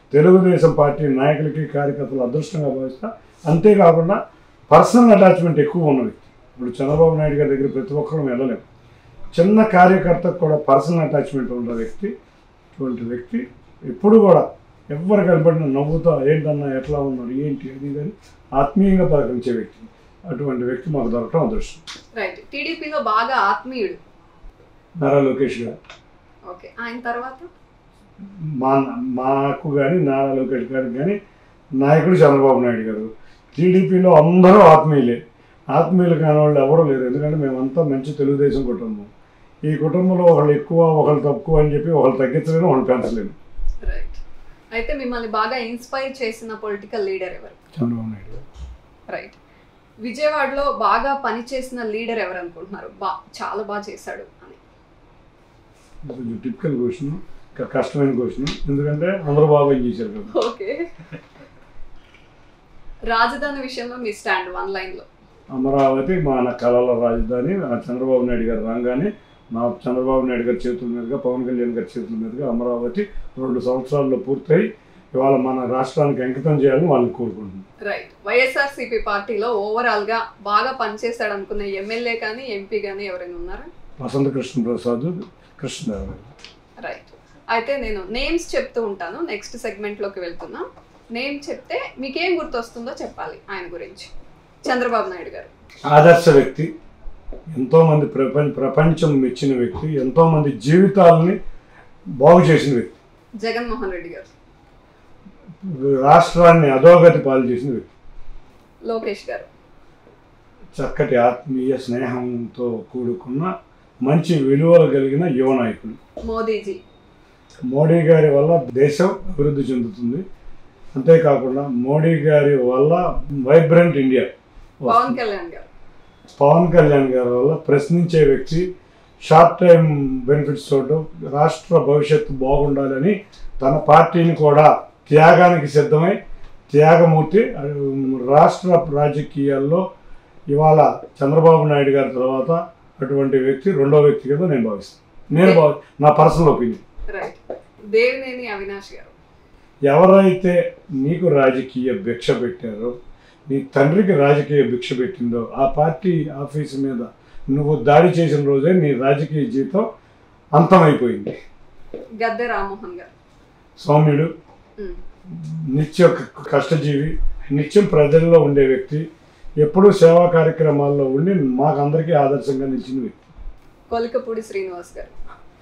తెలుగుదేశం పార్టీ నాయకులకి కార్యకర్తలు అదృష్టంగా భావిస్తా అంతేకాకుండా పర్సనల్ అటాచ్మెంట్ ఎక్కువ ఉన్న వ్యక్తి ఇప్పుడు చంద్రబాబు నాయుడు గారి దగ్గర ప్రతి ఒక్కరూ వెళ్ళలేము చిన్న కార్యకర్తకు కూడా పర్సనల్ అటాచ్మెంట్ ఉన్న వ్యక్తి అటువంటి వ్యక్తి ఎప్పుడు కూడా ఎవరు కనపడిన నవ్వుతా ఏంటన్నా ఎట్లా ఉన్నారు ఏంటి అది ఇది అని ఆత్మీయంగా పలకరించే వ్యక్తి అటువంటి వ్యక్తి మాకు దొరకడం అదృష్టం రైట్ టీడీపీలో బాగా ఆత్మీయుడు నారా లోకేష్ గారు ఓకే ఆయన తర్వాత మా మాకు కానీ నారా లోకేష్ గారికి కానీ నాయకుడు చంద్రబాబు నాయుడు గారు టీడీపీలో అందరూ ఆత్మీయులే ఆత్మీయులు కాని వాళ్ళు ఎవరూ లేరు ఎందుకంటే మేమంతా మంచి తెలుగుదేశం కుటుంబం ఈ కుటుంబంలో ఒకళ్ళు ఎక్కువ ఒకళ్ళు తక్కువ అని చెప్పి ఒకళ్ళు తగ్గించలేను ఒకళ్ళు పెంచలేను రైట్ అయితే మిమ్మల్ని బాగా ఇన్స్పైర్ చేసిన పొలిటికల్ లీడర్ ఎవరు చంద్రబాబు నాయుడు గారు రైట్ విజయవాడలో బాగా పనిచేసిన లీడర్ ఎవరు అనుకుంటున్నారు బా చాలా బాగా చేశాడు అని కొంచెం టిపికల్ క్వశ్చన్ కష్టమైన క్వశ్చన్ ఎందుకంటే అందరూ బాగా చేశారు కదా ఓకే రాజధాని విషయంలో మీ స్టాండ్ వన్ లైన్ లో అమరావతి మన కళల రాజధాని ఆ చంద్రబాబు నాయుడు గారు రాగానే మా చంద్రబాబు నాయుడు గారి చేతుల మీదుగా పవన్ కళ్యాణ్ గారి చేతుల మీదుగా అమరావతి రెండు సంవత్సరాల్లో పూర్తయి ఇవాళ మన రాష్ట్రానికి అంకితం చేయాలని వాళ్ళని కోరుకుంటున్నాం రైట్ వైఎస్ఆర్సీపీ పార్టీలో ఓవరాల్ గా బాగా పనిచేశాడు అనుకున్న ఎమ్మెల్యే కానీ ఎంపీ కానీ ఎవరైనా ఉన్నారా వసంత కృష్ణ ప్రసాద్ కృష్ణదేవరాయలు రైట్ అయితే నేను నేమ్స్ చెప్తూ ఉంటాను నెక్స్ట్ సెగ్మెంట్ లోకి వెళ్తున్నా నేమ్ చెప్తే మీకేం గుర్తొస్తుందో చెప్పాలి ఆయన గురించి చంద్రబాబు నాయుడు గారు ఆదర్శ వ్యక్తి ఎంతోమంది ప్రపంచ ప్రపంచం మెచ్చిన వ్యక్తి ఎంతోమంది జీవితాలని బాగు చేసిన వ్యక్తి జగన్మోహన్ రెడ్డి గారు రాష్ట్రాన్ని అధోగతి పాలు చేసిన వ్యక్తి లోకేష్ గారు చక్కటి ఆత్మీయ స్నేహంతో కూడుకున్న మంచి విలువలు కలిగిన యువ నాయకులు మోదీజీ మోడీ గారి వల్ల దేశం అభివృద్ధి చెందుతుంది అంతేకాకుండా మోడీ గారి వల్ల వైబ్రెంట్ ఇండియా పవన్ కళ్యాణ్ గారు పవన్ కళ్యాణ్ గారి వల్ల ప్రశ్నించే వ్యక్తి షార్ట్ టైం బెనిఫిట్స్ చూడడం రాష్ట్ర భవిష్యత్తు బాగుండాలని తన పార్టీని కూడా త్యాగానికి సిద్ధమై త్యాగమూర్తి ఆ, రాష్ట్ర రాజకీయాల్లో ఇవాళ చంద్రబాబు నాయుడు గారి తర్వాత అటువంటి వ్యక్తి రెండో వ్యక్తి కింద నేను భావిస్తాను నేను భావి నా personal opinion right Devineni Avinash గారు ఎవరైతే నీకు రాజకీయ భిక్ష పెట్టారో నీ తండ్రికి రాజకీయ భిక్ష పెట్టిందో ఆ పార్టీ ఆఫీసు మీద నువ్వు దాడి చేసిన రోజే నీ రాజకీయ జీవితం అంతమైపోయింది గద్దె రామ్మోహన్ గారు సౌమ్యుడు ఉమ్. నిత్య క- కష్టజీవి నిత్యం ప్రజల్లో ఉండే వ్యక్తి ఎప్పుడూ సేవా కార్యక్రమాల్లో ఉండి మాకందరికీ ఆదర్శంగా నిలిచిన వ్యక్తి కొలికపూడి శ్రీనివాస్ గారు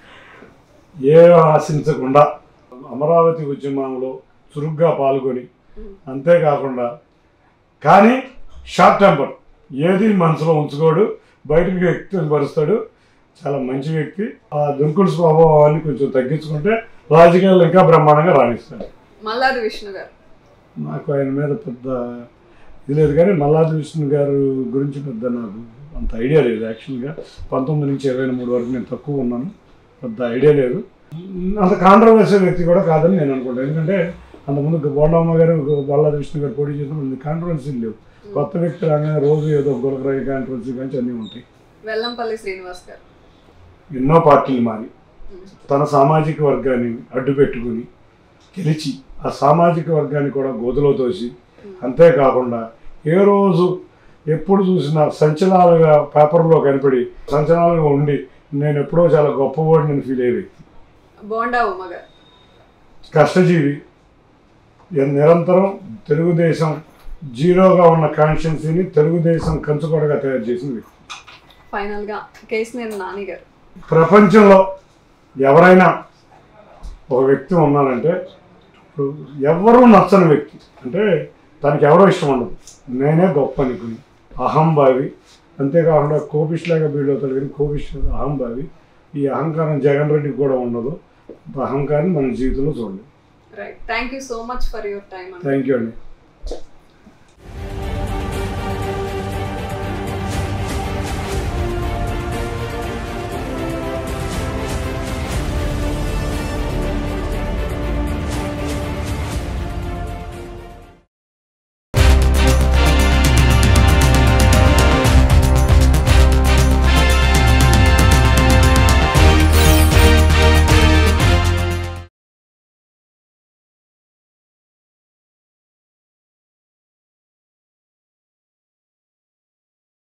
ఏ ఆశించకుండా అమరావతి ఉద్యమంలో చురుగ్గా పాల్గొని ఉమ్. అంతేకాకుండా కానీ షార్ట్ టెంపర్ ఏది మనసులో ఉంచుకోడు బయటకు వ్యక్తపరుస్తాడు చాలా మంచి వ్యక్తి ఆ దుంకుడు స్వభావాన్ని కొంచెం తగ్గించుకుంటే రాజకీయాల్లో ఇంకా బ్రహ్మాండంగా రాణిస్తాడు మల్లాది విష్ణు గారు నాకు ఆయన మీద పెద్ద ఇది లేదు కానీ మల్లాది విష్ణు గారు గురించి పెద్ద నాకు అంత ఐడియా లేదు యాక్చువల్గా పంతొమ్మిది నుంచి ఇరవై మూడు వరకు నేను తక్కువ ఉన్నాను పెద్ద ఐడియా లేదు అంత కాంట్రవర్సీ వ్యక్తి కూడా కాదని నేను అనుకుంటాను ఎందుకంటే అంతకుముందు బోండమ్మ గారు మల్లాది విష్ణు గారు పోటీ చేసినప్పుడు కాంట్రవర్సీలు లేవు కొత్త వ్యక్తి రాగానే రోజు ఏదో గురకరాయి కాంట్రవర్సీ కానీ అన్నీ ఉంటాయి వెల్లంపల్లి శ్రీనివాస్ గారు ఎన్నో పార్టీలు మారి ఉమ్. తన సామాజిక వర్గాన్ని అడ్డు పెట్టుకుని గెలిచి ఆ సామాజిక వర్గాన్ని కూడా గోతులో తోసి అంతేకాకుండా ఏ రోజు ఎప్పుడు చూసినా సంచలనాలుగా పేపర్లో కనపడి సంచలనాలుగా ఉండి నేను ఎప్పుడో చాలా గొప్పవాడిని ఫీల్ అయ్యే వ్యక్తి బోండా ఉమ్మ గారు కష్టజీవి ఎన్- నిరంతరం తెలుగుదేశం జీరోగా ఉన్న కాన్స్టిట్యున్సీని తెలుగుదేశం కంచుకోడగా తయారు చేసిన వ్యక్తి ఫైనల్ గా కేసినేని నాని గారు ప్రపంచంలో ఎవరైనా ఒక వ్యక్తి ఉన్నారంటే ఇప్పుడు ఎవరూ నచ్చని వ్యక్తి అంటే తనకి ఎవరో ఇష్టం ఉండదు నేనే గొప్ప అనుకుని అహంభావి అంతేకాకుండా కోపిష్లాగా బిల్డ్ అవుతాడు కానీ కోపిష్ అహంభావి ఈ అహంకారం జగన్ రెడ్డికి కూడా ఉండదు అంత అహంకారం మన జీవితంలో చూడలేదు right thank you so much for your time thank you అండి